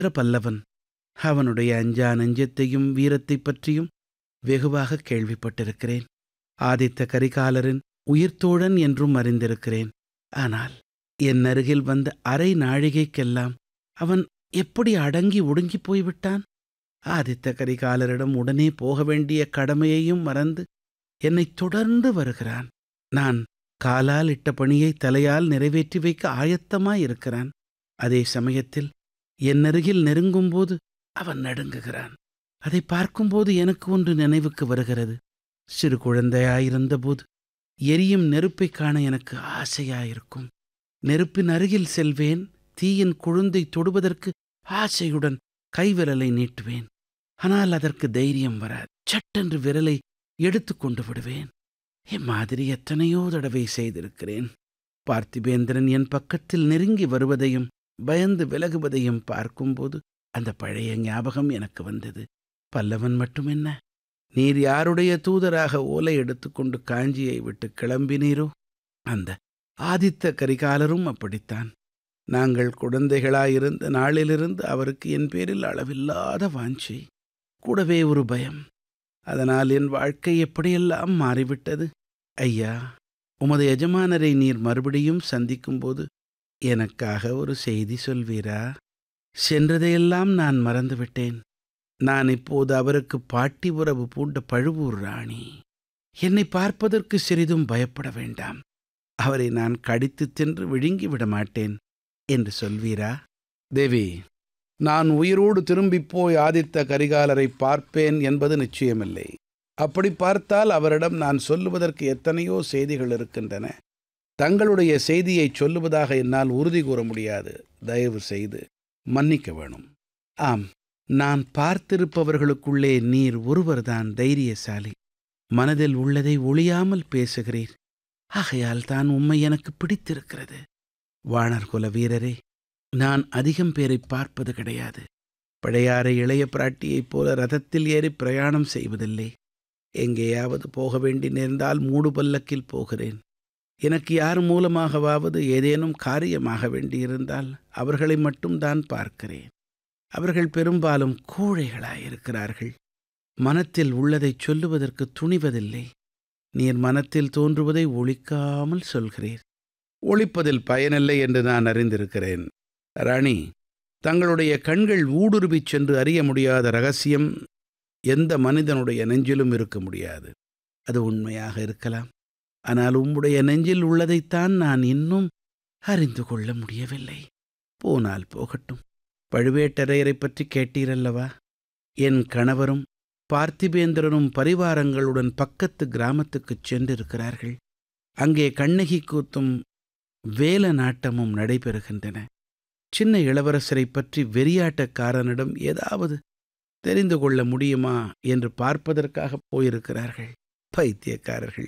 என்ற பல்லவன் அவனுடைய அஞ்சா நெஞ்சத்தையும் வீரத்தைப் பற்றியும் வெகுவாக கேள்விப்பட்டிருக்கிறேன் ஆதித்த கரிகாலரின் உயிர்த்தோழன் என்றும் அறிந்திருக்கிறேன் ஆனால் என் அருகில் வந்த அரை நாழிகைக்கெல்லாம் அவன் எப்படி அடங்கி ஒடுங்கி போய்விட்டான் ஆதித்த கரிகாலரிடம் உடனே போக வேண்டிய கடமையையும் மறந்து என்னை தொடர்ந்து வருகிறான் நான் காலால் இட்ட பணியை தலையால் நிறைவேற்றி வைக்க ஆயத்தமாயிருக்கிறான் அதே சமயத்தில் என் அருகில் நெருங்கும்போது அவன் நடுங்குகிறான் அதை பார்க்கும்போது எனக்கு ஒன்று நினைவுக்கு வருகிறது சிறு குழந்தையாயிருந்தபோது எரியும் நெருப்பைக் காண எனக்கு ஆசையாயிருக்கும் நெருப்பின் அருகில் செல்வேன் தீயின் கொழுந்தை தொடுவதற்கு ஆசையுடன் கைவிரலை நீட்டுவேன் ஆனால் அதற்கு தைரியம் வராது சட்டென்று விரலை எடுத்து கொண்டு விடுவேன் இம்மாதிரி எத்தனையோ தடவை செய்திருக்கிறேன் பார்த்திபேந்திரன் என் பக்கத்தில் நெருங்கி வருவதையும் பயந்து விலகுவதையும் பார்க்கும்போது அந்த பழைய ஞாபகம் எனக்கு வந்தது பல்லவன் மட்டுமென்ன நீர் யாருடைய தூதராக ஓலை எடுத்துக்கொண்டு காஞ்சியை விட்டு கிளம்பினீரோ அந்த ஆதித்த கரிகாலரும் அப்படித்தான் நாங்கள் குழந்தைகளாயிருந்த நாளிலிருந்து அவருக்கு என் பேரில் அளவில்லாத வாஞ்சை கூடவே ஒரு பயம் அதனால் என் வாழ்க்கை எப்படியெல்லாம் மாறிவிட்டது ஐயா உமது எஜமானரை நீர் மறுபடியும் சந்திக்கும்போது எனக்காக ஒரு செய்தி சொல்வீரா சென்றதையெல்லாம் நான் மறந்துவிட்டேன் நான் இப்போது அவருக்கு பாட்டி உறவு பூண்ட பழுவூர் ராணி என்னை பார்ப்பதற்கு சிறிதும் பயப்பட வேண்டாம் அவரை நான் கடித்து தின்று விழுங்கி விட மாட்டேன் என்று சொல்வீரா தேவி நான் உயிரோடு திரும்பிப் போய் ஆதித்த கரிகாலரை பார்ப்பேன் என்பது நிச்சயமில்லை அப்படி பார்த்தால் அவரிடம் நான் சொல்லுவதற்கு எத்தனையோ செய்திகள் இருக்கின்றன தங்களுடைய செய்தியை சொல்லுவதாக என்னால் உறுதி கூற முடியாது தயவு செய்து மன்னிக்க வேணும் ஆம் நான் பார்த்திருப்பவர்களுக்குள்ளே நீர் ஒருவர்தான் தைரியசாலி மனதில் உள்ளதை ஒளியாமல் பேசுகிறீர் ஆகையால் தான் உம்மை எனக்கு பிடித்திருக்கிறது வாணர்குல வீரரே நான் அதிகம் பேரை பார்ப்பது கிடையாது பழையாறை இளைய பிராட்டியைப் போல ரதத்தில் ஏறி பிரயாணம் செய்வதில்லை எங்கேயாவது போக வேண்டி நேர்ந்தால் மூடு பல்லக்கில் போகிறேன் எனக்கு யார் மூலமாகவாவது ஏதேனும் காரியமாக வேண்டியிருந்தால் அவர்களை மட்டும் தான் பார்க்கிறேன் அவர்கள் பெரும்பாலும் கோழைகளாயிருக்கிறார்கள் மனத்தில் உள்ளதைச் சொல்லுவதற்கு துணிவதில்லை நீர் மனத்தில் தோன்றுவதை ஒழிக்காமல் சொல்கிறீர் ஒழிப்பதில் பயனில்லை என்று நான் அறிந்திருக்கிறேன் ராணி தங்களுடைய கண்கள் ஊடுருவிச் சென்று அறிய முடியாத ரகசியம் எந்த மனிதனுடைய நெஞ்சிலும் இருக்க முடியாது அது உண்மையாக இருக்கலாம் ஆனால் உம்முடைய நெஞ்சில் உள்ளதைத்தான் நான் இன்னும் அறிந்து கொள்ள முடியவில்லை போனால் போகட்டும் பழுவேட்டரையரை பற்றி கேட்டீரல்லவா என் கணவரும் பார்த்திபேந்திரனும் பரிவாரங்களுடன் பக்கத்து கிராமத்துக்குச் சென்றிருக்கிறார்கள் அங்கே கண்ணகி கூத்தும் வேல நாட்டமும் நடைபெறுகின்றன சின்ன இளவரசரை பற்றி வெறியாட்டக்காரனிடம் ஏதாவது தெரிந்து கொள்ள முடியுமா என்று பார்ப்பதற்காக போயிருக்கிறார்கள் பைத்தியக்காரர்கள்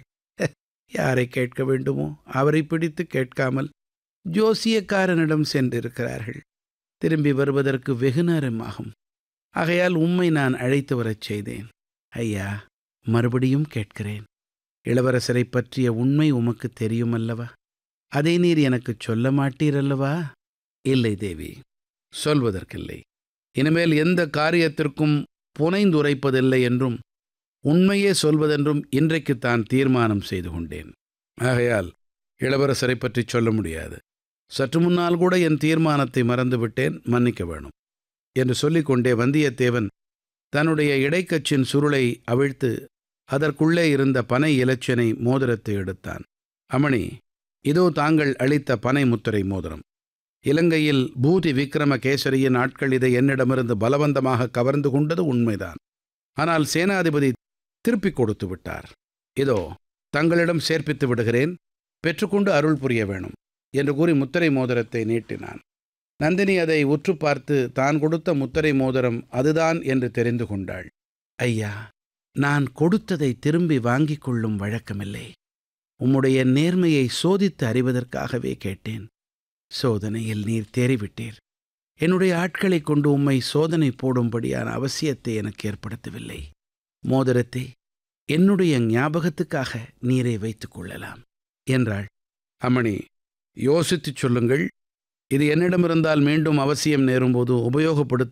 யாரை கேட்க வேண்டுமோ அவரை பிடித்து கேட்காமல் ஜோசியக்காரனிடம் சென்றிருக்கிறார்கள் திரும்பி வருவதற்கு வெகு நேரமாகும் ஆகையால் உம்மை நான் அழைத்து வரச் செய்தேன் ஐயா மறுபடியும் கேட்கிறேன் இளவரசரை பற்றிய உண்மை உமக்கு தெரியுமல்லவா அதை நீர் எனக்குச் சொல்ல மாட்டீரல்லவா இல்லை தேவி சொல்வதற்கில்லை இனிமேல் எந்த காரியத்திற்கும் புனைந்துரைப்பதில்லை என்றும் உண்மையே சொல்வதென்றும் இன்றைக்குத்தான் தீர்மானம் செய்து கொண்டேன் ஆகையால் இளவரசரை பற்றி சொல்ல முடியாது சற்று முன்னால் கூட என் தீர்மானத்தை மறந்துவிட்டேன் மன்னிக்க வேணும் என்று சொல்லிக்கொண்டே வந்தியத்தேவன் தன்னுடைய இடைக்கச்சின் சுருளை அவிழ்த்து அதற்குள்ளே இருந்த பனை இலச்சினை மோதிரத்தை எடுத்தான் அமணி இதோ தாங்கள் அளித்த பனை முத்திரை மோதிரம் இலங்கையில் பூதி விக்ரம கேசரியின் ஆட்கள் இதை என்னிடமிருந்து பலவந்தமாக கவர்ந்து கொண்டது உண்மைதான் ஆனால் சேனாதிபதி திருப்பிக் கொடுத்து விட்டார் இதோ தங்களிடம் சேர்ப்பித்து விடுகிறேன் பெற்றுக்கொண்டு அருள் புரிய வேணும் என்று கூறி முத்திரை மோதிரத்தை நீட்டினான் நந்தினி அதை உற்று பார்த்து தான் கொடுத்த முத்திரை மோதிரம் அதுதான் என்று தெரிந்து கொண்டாள் ஐயா நான் கொடுத்ததை திரும்பி வாங்கிக் கொள்ளும் வழக்கமில்லை உம்முடைய நேர்மையை சோதித்து அறிவதற்காகவே கேட்டேன் சோதனையில் நீர் தேறிவிட்டீர் என்னுடைய ஆட்களைக் கொண்டு உம்மை சோதனை போடும்படியான அவசியத்தை எனக்கு ஏற்படுத்தவில்லை மோதிரத்தை என்னுடைய ஞாபகத்துக்காக நீரை வைத்துக் கொள்ளலாம் என்றாள் அம்மணி யோசித்துச் சொல்லுங்கள் இது என்னிடம் இருந்தால் மீண்டும் அவசியம் நேரும்போது உபயோகப்படுத்த